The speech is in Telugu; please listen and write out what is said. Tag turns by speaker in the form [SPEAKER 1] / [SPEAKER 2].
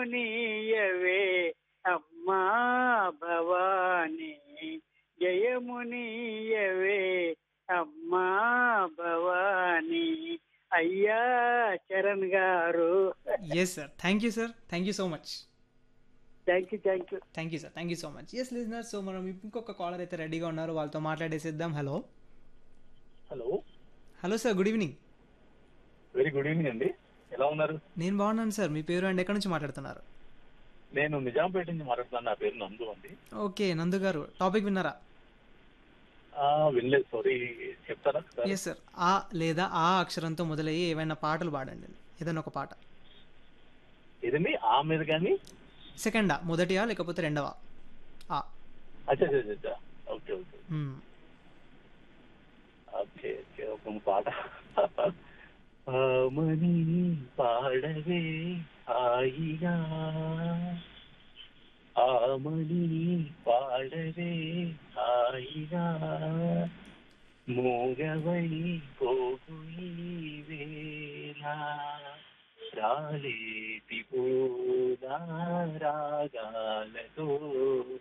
[SPEAKER 1] జయమునీయవే అమ్మా భవానీ జయమునీయవే అమ్మా భవానీ అయ్యా చరణ్ గారు
[SPEAKER 2] yes sir thank you sir thank you so much
[SPEAKER 1] thank you thank you
[SPEAKER 2] thank you sir thank you so much yes listener so మనం ఇంకొక కాలర్ అయితే రెడీగా ఉన్నారు వాళ్ళతో మాట్లాడేసేద్దాం hello
[SPEAKER 3] hello
[SPEAKER 2] hello sir good evening
[SPEAKER 3] very good evening అండి ఎలా ఉన్నారు
[SPEAKER 2] నేను బాగున్నాను సార్ మీ పేరు అండ్ ఎక్కడి నుంచి మాట్లాడుతున్నారు
[SPEAKER 3] నేను నిజాంపేట నుంచి మాట్లాడుతున్నాను నా పేరు నందు అండి
[SPEAKER 2] ఓకే నందు గారు టాపిక్ విన్నారా
[SPEAKER 3] ఆ, వినలేదు సారీ చెప్తారా సార్
[SPEAKER 2] ఎస్ సార్ ఆ లేదా ఆ అక్షరంతో మొదలయ్యి ఏవైనా పాటలు పాడండి ఏదైనా ఒక పాట
[SPEAKER 3] ఇదండి ఆ మీద కానీ
[SPEAKER 2] సెకండా మొదటియా లేకపోతే రెండవ ఆ
[SPEAKER 3] అచ్చా అచ్చా అచ్చా, అచ్చా ఓకే ఓకే
[SPEAKER 2] మ్మ్.
[SPEAKER 3] ఓకే ఓకే ఒక పాట ఆమని పాడవే హాయిగా ఆమని పాడవే హాయిగా మూగవై పోగు ఈ వేళ రాలేటి పూల రాగాలతో